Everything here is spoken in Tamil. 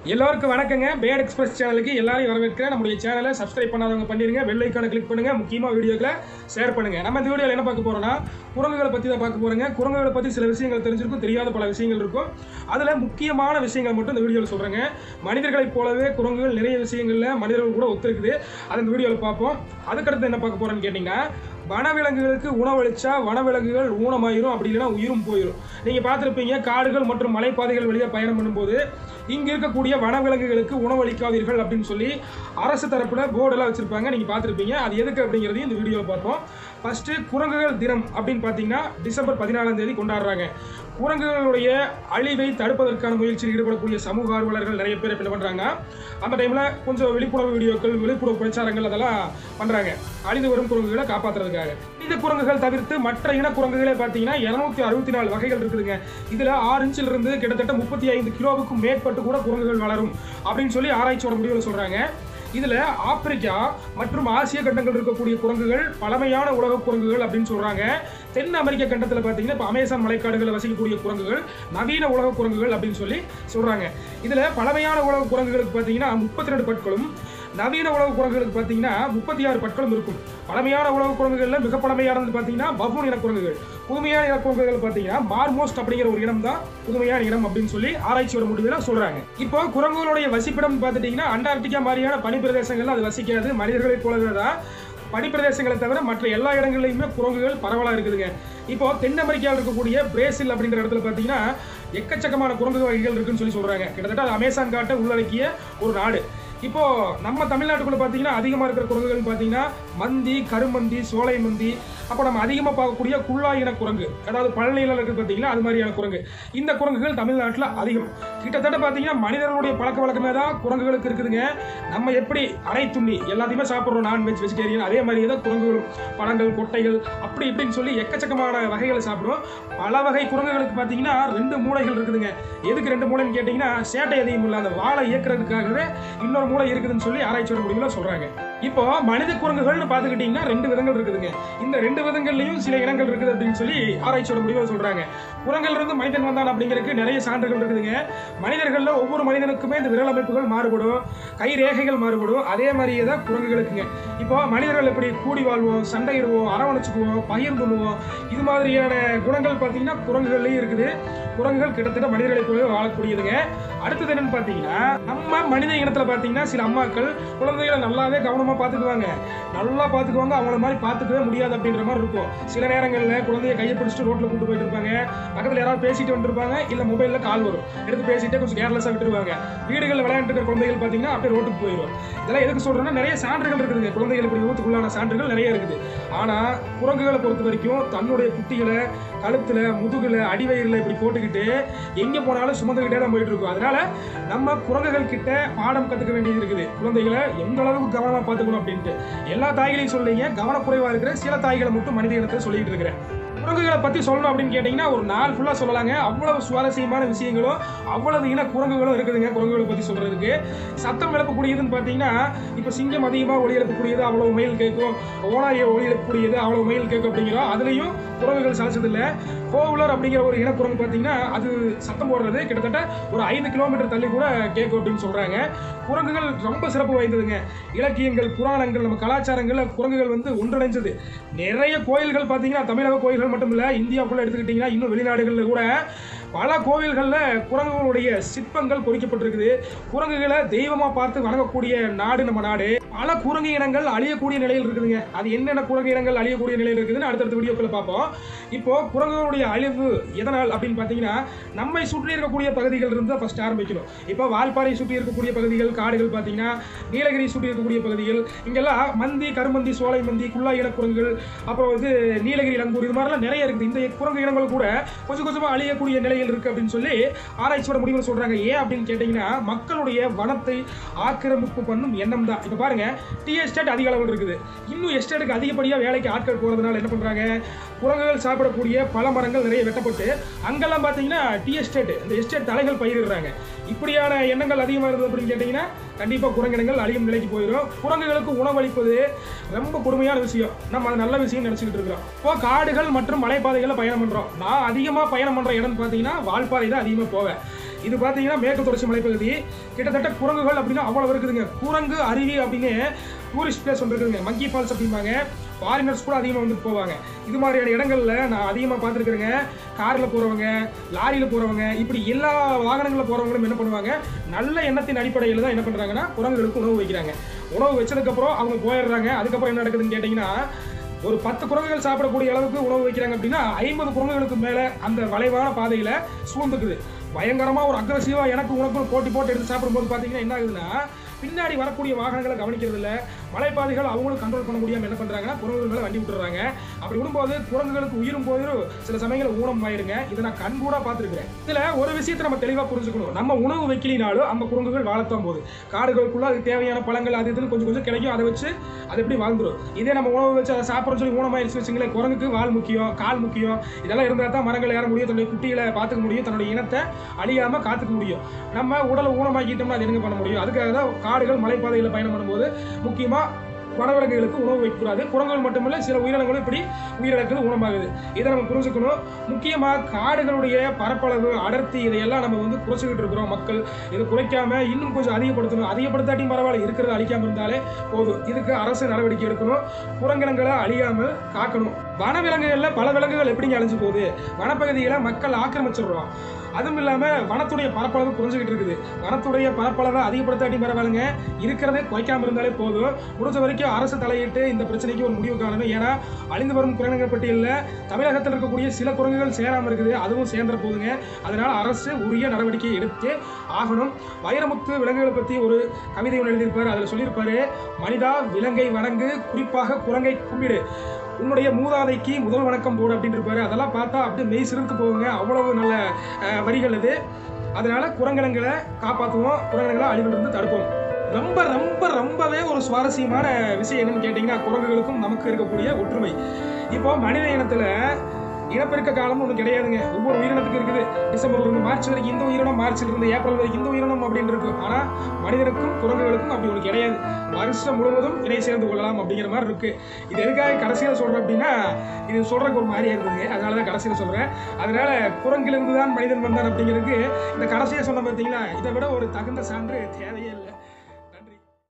எல்லாருக்கும் வணக்கங்க பேட் எக்ஸ்பிரஸ் சேனலுக்கு எல்லாரையும் வரவேற்கிறேன் நம்முடைய சேனலை சப்ஸ்கிரைப் பண்ணாதவங்க பண்ணிருங்க பெல் ஐக்கானை கிளிக் பண்ணுங்க முக்கியமாக வீடியோக்களை ஷேர் பண்ணுங்க நம்ம இந்த வீடியோவில் என்ன பார்க்க போறோம்னா குரங்குகளை பற்றி தான் பார்க்க போறோங்க குரங்குகளை பற்றி சில விஷயங்கள் தெரிஞ்சிருக்கும் தெரியாத பல விஷயங்கள் இருக்கும் அதில் முக்கியமான விஷயங்கள் மட்டும் இந்த வீடியோவில் சொல்கிறேங்க மனிதர்களைப் போலவே குரங்குகள் நிறைய விஷயங்களில் மனிதர்கள் கூட ஒத்துருக்குது அதை இந்த வீடியோவில் பார்ப்போம் அதுக்கடுத்து என்ன பார்க்க போறோம்னு கேட்டிங்கன்னா வனவிலங்குகளுக்கு உணவளிச்சா வனவிலங்குகள் ஊனமாயிரும் அப்படி இல்லைன்னா உயிரும் போயிடும் நீங்கள் பார்த்துருப்பீங்க காடுகள் மற்றும் மலைப்பாதைகள் வழியாக பயணம் பண்ணும்போது இங்கே இருக்கக்கூடிய வனவிலங்குகளுக்கு உணவளிக்காதீர்கள் அப்படின்னு சொல்லி அரசு தரப்புல போர்டெல்லாம் வச்சுருப்பாங்க நீங்கள் பார்த்துருப்பீங்க அது எதுக்கு அப்படிங்கிறதையும் இந்த வீடியோவில் பார்ப்போம் ஃபஸ்ட்டு குரங்குகள் தினம் அப்படின்னு பார்த்தீங்கன்னா டிசம்பர் பதினாலாம் தேதி கொண்டாடுறாங்க குரங்குகளுடைய அழிவை தடுப்பதற்கான முயற்சியில் ஈடுபடக்கூடிய சமூக ஆர்வலர்கள் நிறைய பேர் இப்ப என்ன பண்ணுறாங்க அந்த டைமில் கொஞ்சம் விழிப்புணர்வு வீடியோக்கள் விழிப்புணர்வு பிரச்சாரங்கள் அதெல்லாம் பண்ணுறாங்க அழிந்து வரும் குரங்குகளை காப்பாற்றுறதுக்காக இந்த குரங்குகள் தவிர்த்து மற்ற இன குரங்குகளே பார்த்தீங்கன்னா இரநூத்தி அறுபத்தி நாலு வகைகள் இருக்குதுங்க இதில் ஆறு இன்ச்சில் இருந்து கிட்டத்தட்ட முப்பத்தி ஐந்து கிலோவுக்கும் மேற்பட்டு கூட குரங்குகள் வளரும் அப்படின்னு சொல்லி ஆராய்ச்சியோட முடிவில் சொல்கிறாங்க இதில் ஆப்பிரிக்கா மற்றும் ஆசிய கண்டங்கள் இருக்கக்கூடிய குரங்குகள் பழமையான உலக குரங்குகள் அப்படின்னு சொல்கிறாங்க தென் அமெரிக்க கண்டத்தில் பார்த்தீங்கன்னா இப்போ அமேசான் மலைக்காடுகளில் வசிக்கக்கூடிய குரங்குகள் நவீன உலக குரங்குகள் அப்படின்னு சொல்லி சொல்கிறாங்க இதில் பழமையான உலக குரங்குகளுக்கு பார்த்தீங்கன்னா முப்பத்தி ரெண்டு பற்களும் நவீன உலக குரங்குகளுக்கு பார்த்தீங்கன்னா முப்பத்தி ஆறு பற்களும் இருக்கும் பழமையான உலக குரங்குகளில் மிக பழமையானது பார்த்தீங்கன்னா பஃபூன் இன குரங்குகள் புதுமையான இன குரங்குகள் பார்த்தீங்கன்னா மார்மோஸ்ட் அப்படிங்கிற ஒரு இனம் தான் புதுமையான இனம் அப்படின்னு சொல்லி ஆராய்ச்சியோட முடிவில் சொல்றாங்க இப்போ குரங்குகளுடைய வசிப்பிடம் பார்த்துட்டீங்கன்னா அண்டார்டிகா மாதிரியான பனிப்பிரதேசங்கள்ல அது வசிக்காது மனிதர்களைப் போலவே தான் பனிப்பிரதேசங்களை தவிர மற்ற எல்லா இடங்கள்லையுமே குரங்குகள் பரவலாக இருக்குதுங்க இப்போ தென் அமெரிக்காவில் இருக்கக்கூடிய பிரேசில் அப்படிங்கிற இடத்துல பார்த்தீங்கன்னா எக்கச்சக்கமான குரங்கு வகைகள் இருக்குன்னு சொல்லி சொல்றாங்க கிட்டத்தட்ட அது அமேசான் காட்டை உள்ளடக்கிய ஒரு நாடு இப்போ நம்ம தமிழ்நாட்டுக்குள்ள பார்த்தீங்கன்னா அதிகமாக இருக்கிற குரங்குகள் பார்த்தீங்கன்னா மந்தி கருமந்தி சோலை மந்தி அப்போ நம்ம அதிகமாக பார்க்கக்கூடிய குள்ளா இன குரங்கு அதாவது பழனியில் இருக்குது பார்த்தீங்கன்னா அது மாதிரியான குரங்கு இந்த குரங்குகள் தமிழ்நாட்டில் அதிகம் கிட்டத்தட்ட பார்த்தீங்கன்னா மனிதர்களுடைய பழக்க வழக்கமே தான் குரங்குகளுக்கு இருக்குதுங்க நம்ம எப்படி அனைத்துண்ணி எல்லாத்தையுமே சாப்பிட்றோம் நான்வெஜ் வெஜிடேரியன் அதே மாதிரியே தான் குரங்குகளும் பழங்கள் கொட்டைகள் அப்படி இப்படின்னு சொல்லி எக்கச்சக்கமான வகைகளை சாப்பிடுவோம் பல வகை குரங்குகளுக்கு பார்த்தீங்கன்னா ரெண்டு மூளைகள் இருக்குதுங்க எதுக்கு ரெண்டு மூளைன்னு கேட்டிங்கன்னா சேட்டை அதிகம் இல்லை அந்த வாழை இயக்குறதுக்காகவே இன்னொரு மூளை இருக்குதுன்னு சொல்லி ஆராய்ச்சியோட முடிவில் சொல்கிறாங்க இப்போ மனித குரங்குகள்னு பார்த்துக்கிட்டிங்கன்னா ரெண்டு விதங்கள் இருக்குதுங்க இந்த ரெண்டு விதங்கள்லையும் சில இனங்கள் இருக்குது அப்படின்னு சொல்லி ஆராய்ச்சியோட முடிவில் சொல்கிறாங்க குரங்கள்ல இருந்து மனிதன் வந்தான் அப்படிங்கிறதுக்கு நிறைய சான்றுகள் இருக்குதுங்க மனிதர்களில் ஒவ்வொரு மனிதனுக்குமே இந்த விரல் அமைப்புகள் மாறுபடும் கை ரேகைகள் மாறுபடும் அதே மாதிரியே தான் குரங்குகளுக்குங்க இப்போ மனிதர்கள் எப்படி கூடி வாழ்வோம் சண்டையிடுவோம் அரவணைச்சுக்குவோம் பகிர்ந்து கொள்வோம் இது மாதிரியான குணங்கள் பார்த்தீங்கன்னா குரங்குகள்லையும் இருக்குது குரங்குகள் கிட்டத்தட்ட மனிதர்களை போல வாழக்கூடியதுங்க அடுத்தது என்னன்னு பார்த்தீங்கன்னா நம்ம மனித இனத்தில் பார்த்தீங்கன்னா சில அம்மாக்கள் குழந்தைகளை நல்லாவே கவனமாக பார்த்துக்குவாங்க நல்லா பார்த்துக்குவாங்க அவங்கள மாதிரி பார்த்துக்கவே முடியாது அப்படின்ற மாதிரி இருக்கும் சில நேரங்களில் குழந்தைய கையை பிடிச்சிட்டு ரோட்டில் கூட்டு போயிட்டு இருப்பாங்க பக்கத்தில் யாராவது பேசிட்டு வந்துருப்பாங்க இல்லை மொபைலில் கால் வரும் எடுத்து பேசிட்டே கொஞ்சம் கேர்லெஸ்ஸாக விட்டுருவாங்க வீடுகளில் விளையாண்டு இருக்கிற குழந்தைகள் பார்த்தீங்கன்னா அப்படியே ரோட்டுக்கு போயிடும் இதெல்லாம் எதுக்கு சொல்கிறேன்னா நிறைய சான்றுகள் இருக்குதுங்க குழந்தைகள் இப்படி விபத்துக்குள்ளான சான்றுகள் நிறைய இருக்குது ஆனால் குரங்குகளை பொறுத்த வரைக்கும் தன்னுடைய குட்டிகளை கழுத்தில் முதுகில் அடிவயிறில் இப்படி போட்டுக்கிட்டு எங்கே போனாலும் சுமந்துக்கிட்டே தான் போயிட்டு இருக்கும் அதனால நம்ம குரங்குகள் கிட்ட பாடம் கற்றுக்க வேண்டியது இருக்குது குழந்தைகளை எந்த அளவுக்கு கவனமாக பார்த்துக்கணும் அப்படின்ட்டு எல்லா தாய்களையும் சொல்றீங்க கவனக்குறைவாக இருக்கிற சில தாய்களை மட்டும் மனித இனத்தை சொல்லிட்டு இருக்கிறேன் குரங்குகளை பற்றி சொல்லணும் அப்படின்னு கேட்டிங்கன்னா ஒரு நாள் ஃபுல்லாக சொல்லலாங்க அவ்வளவு சுவாரஸ்யமான விஷயங்களும் அவ்வளவு இன குரங்குகளும் இருக்குதுங்க குரங்குகளை பற்றி சொல்கிறதுக்கு சத்தம் எழுப்பக்கூடியதுன்னு பார்த்தீங்கன்னா இப்போ சிங்கம் அதிகமாக ஒளி எழுப்பக்கூடியது அவ்வளவு மயில் கேட்கும் ஓனாயை ஒளி எழுப்பக்கூடியது அவ்வளவு மயில் கேட்கும் அப்படிங்கிறோம் அதுலேயும் குரங்குகள் சலச்சதில்லை கோவுலர் அப்படிங்கிற ஒரு இனக்குரங்கு பார்த்தீங்கன்னா அது சத்தம் போடுறது கிட்டத்தட்ட ஒரு ஐந்து கிலோமீட்டர் தள்ளி கூட கேட்கும் அப்படின்னு சொல்கிறாங்க குரங்குகள் ரொம்ப சிறப்பு வாய்ந்ததுங்க இலக்கியங்கள் புராணங்கள் நம்ம கலாச்சாரங்களில் குரங்குகள் வந்து ஒன்றிணைஞ்சது நிறைய கோயில்கள் பார்த்தீங்கன்னா தமிழக கோயில்கள் மட்டும் இல்லை இந்தியாவுக்குள்ள எடுத்துக்கிட்டிங்கன்னா இன்னும் வெளிநாடுகளில் கூட பல கோவில்களில் குரங்குகளுடைய சிற்பங்கள் பொறிக்கப்பட்டிருக்குது குரங்குகளை தெய்வமாக பார்த்து வணங்கக்கூடிய நாடு நம்ம நாடு பல குரங்கு இனங்கள் அழியக்கூடிய நிலையில் இருக்குதுங்க அது என்னென்ன குரங்கு இனங்கள் அழியக்கூடிய நிலையில் இருக்குதுன்னு அடுத்தடுத்த வீடியோக்களை பார்ப்போம் இப்போ குரங்குகளுடைய அழிவு எதனால் அப்படின்னு பார்த்தீங்கன்னா நம்மை சுற்றி இருக்கக்கூடிய பகுதிகள் இருந்து ஃபர்ஸ்ட் ஆரம்பிக்கணும் இப்போ வால்பாறை சுற்றி இருக்கக்கூடிய பகுதிகள் காடுகள் பார்த்தீங்கன்னா நீலகிரி சுற்றி இருக்கக்கூடிய பகுதிகள் இங்கெல்லாம் மந்தி கருமந்தி சோலை மந்தி குள்ளா இன குரங்குகள் அப்புறம் வந்து நீலகிரி லங்கூர் இது மாதிரிலாம் நிறைய இருக்குது இந்த குரங்கு இனங்கள் கூட கொஞ்சம் கொஞ்சமாக அழியக்கூடிய நிலையில் இருக்கு அப்படின்னு சொல்லி ஆராய்ச்சியோட முடிவில் சொல்றாங்க ஏன் அப்படின்னு கேட்டிங்கன்னா மக்களுடைய வனத்தை ஆக்கிரமிப்பு பண்ணும் எண்ணம் தான் இப்போ பாருங்க டி எஸ்டேட் அதிக அளவில் இருக்குது இன்னும் எஸ்டேட்டுக்கு அதிகப்படியாக வேலைக்கு ஆட்கள் போகிறதுனால என்ன பண்ணுறாங்க குரங்குகள் சாப்பிடக்கூடிய பல மரங்கள் நிறைய வெட்டப்பட்டு அங்கெல்லாம் பார்த்தீங்கன்னா டி எஸ்டேட் இந்த எஸ்டேட் தலைகள் பயிரிடுறாங்க இப்படியான எண்ணங்கள் அதிகமாக இருந்தது அப்படின்னு கேட்டிங்கன்னா கண்டிப்பாக குரங்கினங்கள் அழியும் நிலைக்கு போயிடும் குரங்குகளுக்கு உணவளிப்பது ரொம்ப கொடுமையான விஷயம் நம்ம அது நல்ல விஷயம் நினச்சிக்கிட்டு இருக்கிறோம் இப்போ காடுகள் மற்றும் மலைப்பாதைகளில் பயணம் பண்ணுறோம் நான் அதிகமாக பயணம் பண்ணுற இடம்னு பார்த்தீங்கன்னா வால்பாறை தான் அதிகமாக போவேன் இது பார்த்தீங்கன்னா மேற்கு தொடர்ச்சி மலைப்பகுதி கிட்டத்தட்ட குரங்குகள் அப்படின்னா அவ்வளோ இருக்குதுங்க குரங்கு அருவி அப்படின்னு டூரிஸ்ட் பிளேஸ் ஒன்று இருக்குதுங்க மங்கி ஃபால்ஸ் அப்படிம்பாங்க ஃபாரினர்ஸ் கூட அதிகமாக வந்துட்டு போவாங்க இது மாதிரியான இடங்கள்ல நான் அதிகமாக பார்த்துருக்குறேங்க காரில் போகிறவங்க லாரியில் போகிறவங்க இப்படி எல்லா வாகனங்களில் போகிறவங்களும் என்ன பண்ணுவாங்க நல்ல எண்ணத்தின் அடிப்படையில் தான் என்ன பண்ணுறாங்கன்னா குரங்குகளுக்கு உணவு வைக்கிறாங்க உணவு வச்சதுக்கப்புறம் அவங்க போயிடுறாங்க அதுக்கப்புறம் என்ன நடக்குதுன்னு கேட்டிங்கன்னா ஒரு பத்து குரங்குகள் சாப்பிடக்கூடிய அளவுக்கு உணவு வைக்கிறாங்க அப்படின்னா ஐம்பது குரங்குகளுக்கு மேலே அந்த வளைவான பாதையில் சூழ்ந்துக்குது பயங்கரமாக ஒரு அக்ரஸிவாக எனக்கு உனக்கு போட்டி போட்டு எடுத்து சாப்பிடும்போது பார்த்தீங்கன்னா என்ன ஆகுதுன்னா பின்னாடி வரக்கூடிய வாகனங்களை கவனிக்கிறது இல்ல மலைப்பாதைகள் அவங்களும் கண்ட்ரோல் பண்ண முடியாமல் என்ன பண்ணுறாங்கன்னா குரங்குகள் மேலே வண்டி விட்டுறாங்க அப்படி விடும்போது குரங்குகளுக்கு உயிரும் போயிடும் சில சமயங்களில் ஊனம் ஆயிருங்க இதை நான் கண் கூட பார்த்துருக்கிறேன் இதில் ஒரு விஷயத்தை நம்ம தெளிவாக புரிஞ்சுக்கணும் நம்ம உணவு வைக்கலினாலும் அந்த குரங்குகள் வாழத்தான் போகுது காடுகளுக்குள்ள அதுக்கு தேவையான பழங்கள் அது இதுன்னு கொஞ்சம் கொஞ்சம் கிடைக்கும் அதை வச்சு அது எப்படி வாழ்ந்துரும் இதே நம்ம உணவு வச்சு அதை சாப்பிட்றோம்னு சொல்லி ஊனமாயிருச்சு வச்சுங்களேன் குரங்குக்கு வால் முக்கியம் கால் முக்கியம் இதெல்லாம் இருந்தால் தான் மரங்கள் ஏற முடியும் தன்னுடைய குட்டிகளை பார்த்துக்க முடியும் தன்னுடைய இனத்தை அழியாமல் காத்துக்க முடியும் நம்ம உடலை ஊனமாக்கிட்டோம்னா அது என்னங்க பண்ண முடியும் அதுக்காக தான் காடுகள் மலைப்பாதையில் பயணம் பண்ணும்போது முக்கியமாக வனவிலங்குகளுக்கு உணவு வைக்கக்கூடாது குரங்குகள் மட்டுமல்ல சில உயிரினங்களும் இப்படி உயிரிழக்குது உணவாகுது இதை நம்ம புரிஞ்சுக்கணும் முக்கியமாக காடுகளுடைய பரப்பளவு அடர்த்தி இதையெல்லாம் நம்ம வந்து குறைச்சிக்கிட்டு இருக்கிறோம் மக்கள் இதை குறைக்காம இன்னும் கொஞ்சம் அதிகப்படுத்தணும் அதிகப்படுத்தாட்டியும் பரவாயில்ல இருக்கிறத அழிக்காம இருந்தாலே போதும் இதுக்கு அரசு நடவடிக்கை எடுக்கணும் குரங்கினங்களை அழியாமல் காக்கணும் வனவிலங்குகளில் பல விலங்குகள் எப்படிங்க அழிஞ்சு போகுது வனப்பகுதிகளை மக்கள் ஆக்கிரமிச்சிடுறோம் அதுவும் இல்லாமல் வனத்துடைய பரப்பளவு குறைஞ்சிக்கிட்டு இருக்குது வனத்துடைய பரப்பளவை அதிகப்படுத்தாட்டி பரவாயில்லைங்க இருக்கிறதே குறைக்காம இருந்தாலே போதும் முடிஞ்ச வரைக்கும் அரசு தலையிட்டு இந்த பிரச்சனைக்கு ஒரு முடிவு காணணும் ஏன்னா அழிந்து வரும் குரங்குகள் பட்டியலில் தமிழகத்தில் இருக்கக்கூடிய சில குரங்குகள் சேராமல் இருக்குது அதுவும் சேர்ந்துட போகுதுங்க அதனால் அரசு உரிய நடவடிக்கை எடுத்து ஆகணும் வைரமுத்து விலங்குகளை பற்றி ஒரு கவிதை ஒன்று எழுதியிருப்பார் அதில் சொல்லியிருப்பாரு மனிதா விலங்கை வணங்கு குறிப்பாக குரங்கை கும்பிடு உன்னுடைய மூதாதைக்கு முதல் வணக்கம் போடு அப்படின்னு இருப்பாரு அதெல்லாம் பார்த்தா அப்படியே மெய் சிறுத்து போகுங்க அவ்வளவு நல்ல அஹ், வரிகள் இது அதனால குரங்கினங்களை காப்பாற்றுவோம் குரங்கினங்களை அழிவிலிருந்து தடுப்போம் ரொம்ப ரொம்ப ரொம்பவே ஒரு சுவாரஸ்யமான விஷயம் என்னன்னு கேட்டிங்கன்னா குரங்குகளுக்கும் நமக்கு இருக்கக்கூடிய ஒற்றுமை இப்போ மனித இனத்துல இனப்பெருக்க காலம்னு ஒன்று கிடையாதுங்க ஒவ்வொரு உயிரினத்துக்கு இருக்குது டிசம்பர்ல இருந்து மார்ச் வரைக்கும் இந்த உயிரினம் மார்ச்ல இருந்து ஏப்ரல் வரைக்கும் இந்த உயிரினம் அப்படின்னு இருக்கும் ஆனா மனிதனுக்கும் குரங்குகளுக்கும் அப்படி ஒன்று கிடையாது வருஷம் முழுவதும் இணை சேர்ந்து கொள்ளலாம் அப்படிங்கிற மாதிரி இருக்கு இது எதுக்காக கடைசியில் சொல்றேன் அப்படின்னா இது சொல்றதுக்கு ஒரு மாதிரியா இருக்குதுங்க அதனால தான் கடைசியில் சொல்றேன் அதனால குரங்கிலிருந்து தான் மனிதன் வந்தான் அப்படிங்கிறதுக்கு இந்த கடைசியை சொன்ன பார்த்தீங்களா இதை விட ஒரு தகுந்த சான்று தேவையே இல்லை